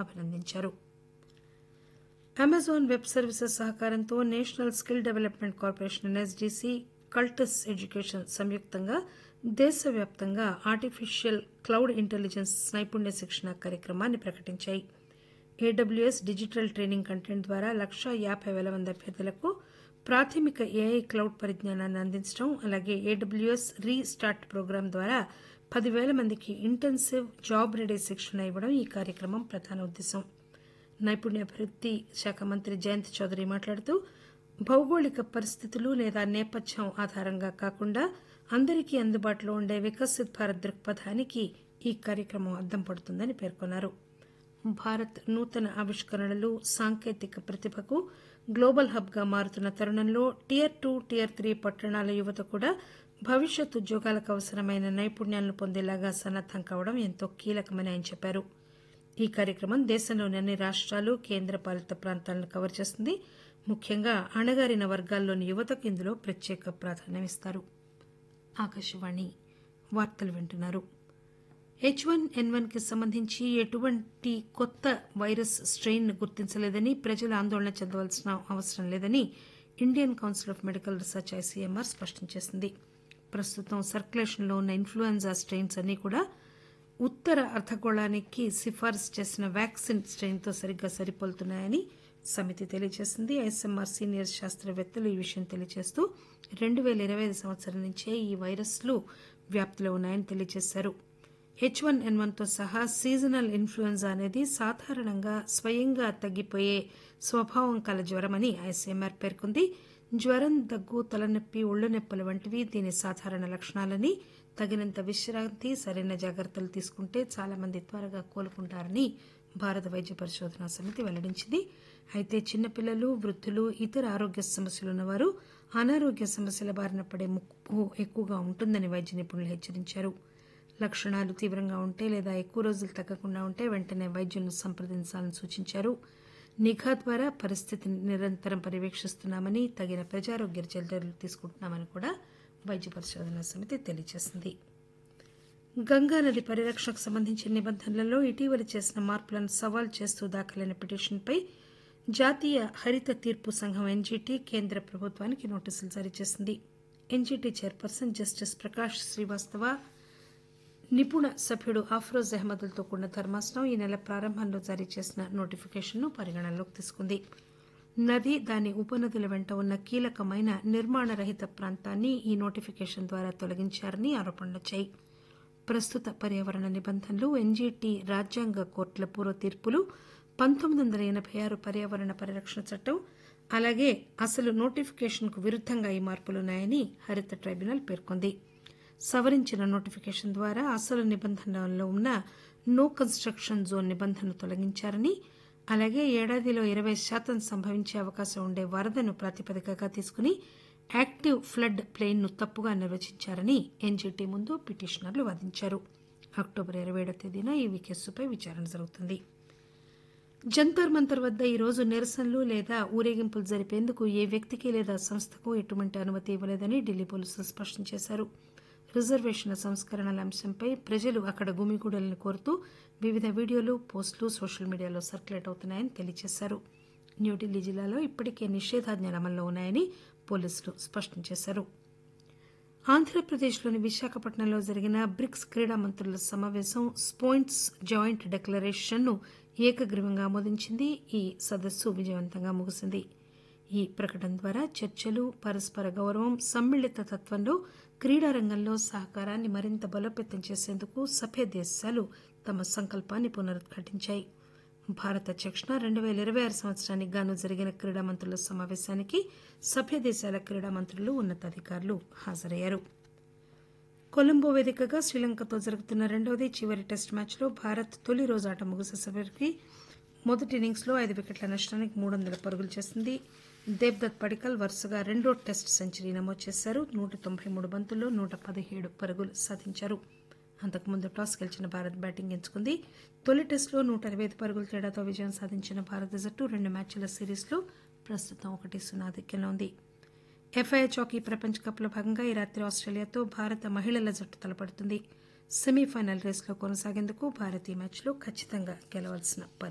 అభినందించారు Amazon web services సహకారంతో national skill development corporation NSDC Cultus education సంయుక్తంగా దేశవ్యాప్తంగా ఆర్టిఫిషియల్ క్లౌడ్ ఇంటెలిజెన్స్ నైపుణ్య శిక్షణ కార్యక్రమాన్ని ప్రకటించాయి ఏడబ్ల్యూఎస్ డిజిటల్ ట్రైనింగ్ కంటెంట్ ద్వారా లక్షా యాబై పేల మంది అభ్యర్థులకు ప్రాథమిక ఏఐ క్లౌడ్ పరిజ్ఞానాన్ని అందించడం అలాగే ఏడబ్ల్యూఎస్ రీ స్టార్ట్ ప్రోగ్రాం ద్వారా పదివేల మందికి ఇంటెన్సివ్ జాబ్ రెడీ శిక్షణ ఇవ్వడం ఈ కార్యక్రమం ప్రధాన ఉద్దేశం నైపుణ్యాభివృద్ది శాఖ మంత్రి జయంత్ చౌదరి మాట్లాడుతూ భౌగోళిక పరిస్థితులు లేదా నేపథ్యం ఆధారంగా కాకుండా అందరికీ అందుబాటులో ఉండే వికసిత్ భారత్ దృక్పథానికి ఈ కార్యక్రమం అద్దం పడుతుందని పేర్కొన్నారు భారత్ నూతన ఆవిష్కరణలు సాంకేతిక ప్రతిభకు గ్లోబల్ హబ్ గా మారుతున్న తరుణంలో టియర్ టూ టియర్ త్రీ పట్టణాల యువత కూడా భవిష్యత్ ఉద్యోగాలకు అవసరమైన నైపుణ్యాలను పొందేలాగా సన్నద్దం కావడం ఎంతో కీలకమని ఆయన చెప్పారు ఈ కార్యక్రమం దేశంలోని అన్ని రాష్ట్రాలు కేంద్ర పాలిత ప్రాంతాలను కవర్ చేస్తుంది ముఖ్యంగా అణగారిన వర్గాల్లోని యువతకు ఇందులో ప్రత్యేక ప్రాధాన్యమిస్తారు ఆకాశవాణి వార్తలు వింటున్నారు హెచ్ వన్ ఎన్ వన్ కి సంబంధించి ఎటువంటి కొత్త వైరస్ స్ట్రెయిన్ గుర్తించలేదని ప్రజలు ఆందోళన చెందవలసిన అవసరం లేదని Indian council of medical research ICMR స్పష్టం చేసింది ప్రస్తుతం సర్క్యులేషన్లో ఉన్న ఇన్ఫ్లుయెంజా స్ట్రెయిన్స్ అన్ని కూడా ఉత్తర అర్ధగోళానికి సిఫారసు చేసిన వ్యాక్సిన్ స్ట్రెయిన్తో సరిగ్గా సరిపోలుతున్నాయని సమితి తెలియజేసింది ఐఎస్ఎంఆర్ సీనియర్ శాస్త్రవేత్తలు ఈ విషయం తెలియజేస్తూ రెండు పేల ఇరవై ఐదు సంవత్సరం నుంచే ఈ వైరస్లు వ్యాప్తిలో ఉన్నాయని తెలియజేశారు హెచ్ వన్ ఎన్ వన్తో సహా సీజనల్ ఇన్ఫ్లుయెంజా అనేది సాధారణంగా స్వయంగా తగ్గిపోయే స్వభావం కల జ్వరమని ఐసీఎంఆర్ పేర్కొంది జ్వరం దగ్గు తలనొప్పి ఒళ్ళు నొప్పులు వంటివి దీని సాధారణ లక్షణాలని తగినంత విశ్రాంతి సరైన జాగ్రత్తలు తీసుకుంటే చాలా మంది త్వరగా కోలుకుంటారని భారత వైద్య పరిశోధనా సమితి వెల్లడించింది అయితే చిన్నపిల్లలు వృద్ధులు ఇతర ఆరోగ్య సమస్యలు ఉన్నవారు అనారోగ్య సమస్యల బారిన పడే ముప్పు ఎక్కువగా ఉంటుందని వైద్య నిపుణులు హెచ్చరించారు లక్షణాలు తీవ్రంగా ఉంటే లేదా ఎక్కువ రోజులు తగ్గకుండా ఉంటే వెంటనే వైద్యులను సంప్రదించాలని సూచించారు నిఘా ద్వారా పరిస్థితిని నిరంతరం పర్యవేక్షిస్తున్నామని తగిన ప్రజారోగ్య చర్యలు తీసుకుంటున్నామని కూడా వైద్య పరిశోధనా సమితి తెలియజేసింది గంగానది పరిరక్షణకు సంబంధించిన నిబంధనలలో ఇటీవల చేసిన మార్పులను సవాల్ చేస్తూ దాఖలైన పిటిషన్పై జాతీయ హరిత తీర్పు సంఘం ఎన్జీటీ కేంద్ర ప్రభుత్వానికి నోటీసులు జారీ చేసింది NGT chairperson justice Prakash Srivastava నిపుణ సభ్యుడు అఫ్రోజ్ అహ్మద్లతో కూడిన ధర్మాసనం ఈ నెల ప్రారంభంలో జారీ చేసిన నోటిఫికేషన్ను పరిగణనలోకి తీసుకుంది నది దాని ఉపనదుల వెంట ఉన్న కీలకమైన నిర్మాణ రహిత ప్రాంతాన్ని ఈ నోటిఫికేషన్ ద్వారా తొలగించారని ఆరోపణలొచ్చాయి ప్రస్తుత పర్యావరణ నిబంధనలు ఎన్జీటీ రాజ్యాంగ కోర్టుల పూర్వ తీర్పులు పంతొమ్మిది వందల ఎనబై ఆరు పర్యావరణ పరిరక్షణ చట్టం అలాగే అసలు నోటిఫికేషన్కు విరుద్దంగా ఈ మార్పులున్నాయని హరిత ట్రైబ్యునల్ పేర్కొంది సవరించిన నోటిఫికేషన్ ద్వారా అసలు నిబంధనలో ఉన్న నో కన్స్ట్రక్షన్ జోన్ నిబంధనను తొలగించారని అలాగే ఏడాదిలో ఇరవై శాతం సంభవించే అవకాశం ఉండే వరదను ప్రాతిపదికగా తీసుకుని యాక్టివ్ ఫ్లడ్ ప్లెయిన్ ను తప్పుగా నిర్వచించారని ఎన్జీటీ ముందు పిటిషనర్లు వాదించారు అక్టోబర్ ఇరవై ఏడో తేదీన ఈ కేసుపై విచారణ జరుగుతుంది జంతర్ మంతర్ వద్ద ఈ రోజు నిరసనలు లేదా ఊరేగింపులు జరిపేందుకు ఏ వ్యక్తికి లేదా సంస్థకు ఎటువంటి అనుమతి ఇవ్వలేదని ఢిల్లీ పోలీసులు స్పష్టం చేశారు రిజర్వేషన్ల సంస్కరణల అంశంపై ప్రజలు అక్కడ గుమిగూడాలని కోరుతూ వివిధ వీడియోలు పోస్టులు సోషల్ మీడియాలో సర్క్యులేట్ అవుతున్నాయని తెలియజేశారు న్యూఢిల్లీ జిల్లాలో ఇప్పటికే నిషేధాజ్ఞలు అమల్లో ఉన్నాయని పోలీసులు స్పష్టం చేశారు ఆంధ్రప్రదేశ్లోని విశాఖపట్నంలో జరిగిన బ్రిక్స్ క్రీడా మంత్రుల సమావేశం స్పోయింట్స్ జాయింట్ డిక్లరేషన్ ను ఏకగ్రీవంగా ఆమోదించింది ఈ సదస్సు విజయవంతంగా ముగిసింది ఈ ప్రకటన ద్వారా చర్చలు పరస్పర గౌరవం సమ్మిళిత తత్వంలో క్రీడా రంగంలో సహకారాన్ని మరింత బలోపేతం చేసేందుకు సభ్య దేశాలు తమ సంకల్పాన్ని పునరుద్ఘాటించాయి భారత అధ్యక్షున రెండు పేల ఇరవై ఆరు సంవత్సరానికి గాను జరిగిన క్రీడా మంత్రుల సమావేశానికి సభ్య దేశాల క్రీడా మంత్రులు ఉన్నతాధికారులు హాజరయ్యారు కొలంబో వేదికగా శ్రీలంకతో జరుగుతున్న రెండవది చివరి టెస్ట్ మ్యాచ్లో భారత్ తొలి రోజు ఆట ముగిసేసరికి మొదటి ఇన్నింగ్స్లో ఐదు వికెట్ల నష్టానికి మూడు వందల పరుగులు చేసింది దేబ్దత్ పడికల్ వరుసగా రెండో టెస్ట్ సెంచరీ నమోదు చేశారు నూట తొంభై మూడు బంతుల్లో నూట పదిహేడు పరుగులు సాధించారు అంతకుముందు టాస్ గెలిచిన భారత్ బ్యాటింగ్ ఎంచుకుంది తొలి టెస్టులో నూట ఇరవై ఐదు పరుగుల తేడాతో విజయం సాధించిన భారత జట్టు రెండు మ్యాచ్ల సిరీస్లో ప్రస్తుతం ఒకటి సున్నా ఆధిక్యంలో ఉంది ఎఫ్ఐహెచ్ హాకీ ప్రపంచ కప్లో భాగంగా ఈ రాత్రి ఆస్ట్రేలియాతో భారత మహిళల జట్టు తలపడుతుంది సెమీఫైనల్ రేసులో కొనసాగేందుకు భారత్ ఈ మ్యాచ్లో ఖచ్చితంగా గెలవాల్సిన